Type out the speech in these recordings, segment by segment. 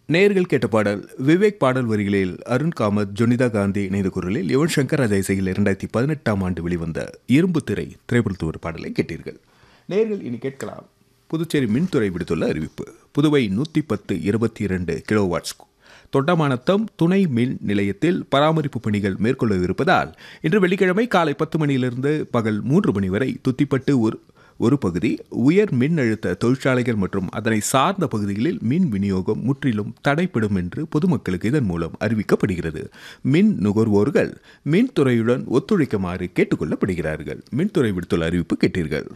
நேர்கள் கேட்ட பாடல் விவேக் பாடல் வரிகளில் அருண் காமத் ஜொனிதா காந்தி இணைந்த குரலில் யுவன் சங்கர் ராஜா இசையில் இரண்டாயிரத்தி பதினெட்டாம் ஆண்டு வெளிவந்த இரும்பு திரை திரைப்படத்து ஒரு பாடலை கேட்டீர்கள் நேர்கள் இனி கேட்கலாம் புதுச்சேரி மின்துறை விடுத்துள்ள அறிவிப்பு புதுவை நூற்றி பத்து இருபத்தி இரண்டு கிலோவாட்ஸ் தொண்டமானத்தம் துணை மின் நிலையத்தில் பராமரிப்பு பணிகள் மேற்கொள்ளவிருப்பதால் இன்று வெள்ளிக்கிழமை காலை பத்து மணியிலிருந்து பகல் மூன்று மணி வரை துத்திப்பட்டு ஒரு ஒரு பகுதி உயர் மின் அழுத்த தொழிற்சாலைகள் மற்றும் அதனை சார்ந்த பகுதிகளில் மின் விநியோகம் முற்றிலும் தடைப்படும் என்று பொதுமக்களுக்கு இதன் மூலம் அறிவிக்கப்படுகிறது மின் நுகர்வோர்கள் மின்துறையுடன் ஒத்துழைக்குமாறு கேட்டுக்கொள்ளப்படுகிறார்கள் மின்துறை விடுத்துள்ள அறிவிப்பு கேட்டீர்கள்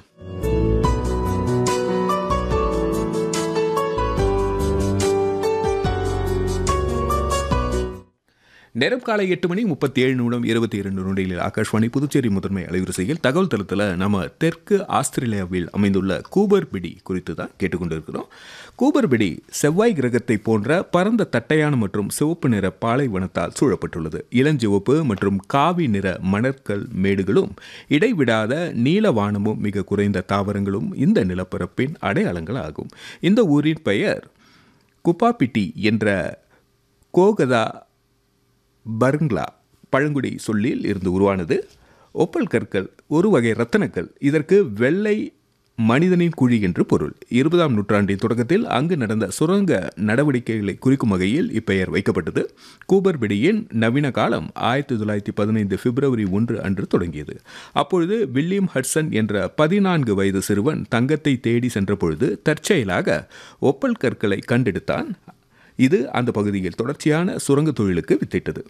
நேரம் காலை எட்டு மணி முப்பத்தி ஏழு நிமிடம் இருபத்தி இரண்டு நொடிகளில் ஆகாஷ்வாணி புதுச்சேரி முதன்மை அலைவரிசையில் தகவல் தளத்தில் நம்ம தெற்கு ஆஸ்திரேலியாவில் அமைந்துள்ள கூபர் பிடி குறித்து தான் கேட்டுக்கொண்டிருக்கிறோம் கூபர் பிடி செவ்வாய் கிரகத்தை போன்ற பரந்த தட்டையான மற்றும் சிவப்பு நிற பாலைவனத்தால் சூழப்பட்டுள்ளது இளஞ்சிவப்பு மற்றும் காவி நிற மணற்கல் மேடுகளும் இடைவிடாத நீலவானமும் மிக குறைந்த தாவரங்களும் இந்த நிலப்பரப்பின் அடையாளங்கள் ஆகும் இந்த ஊரின் பெயர் குப்பாபிட்டி என்ற கோகதா பர்ங்லா பழங்குடி சொல்லில் இருந்து உருவானது ஒப்பல் கற்கள் ஒரு வகை ரத்தனக்கல் இதற்கு வெள்ளை மனிதனின் குழி என்று பொருள் இருபதாம் நூற்றாண்டின் தொடக்கத்தில் அங்கு நடந்த சுரங்க நடவடிக்கைகளை குறிக்கும் வகையில் இப்பெயர் வைக்கப்பட்டது கூபர் பிடியின் நவீன காலம் ஆயிரத்தி தொள்ளாயிரத்தி பதினைந்து பிப்ரவரி ஒன்று அன்று தொடங்கியது அப்பொழுது வில்லியம் ஹட்சன் என்ற பதினான்கு வயது சிறுவன் தங்கத்தை தேடி சென்ற பொழுது தற்செயலாக ஒப்பல் கற்களை கண்டெடுத்தான் இது அந்த பகுதியில் தொடர்ச்சியான சுரங்க தொழிலுக்கு வித்திட்டது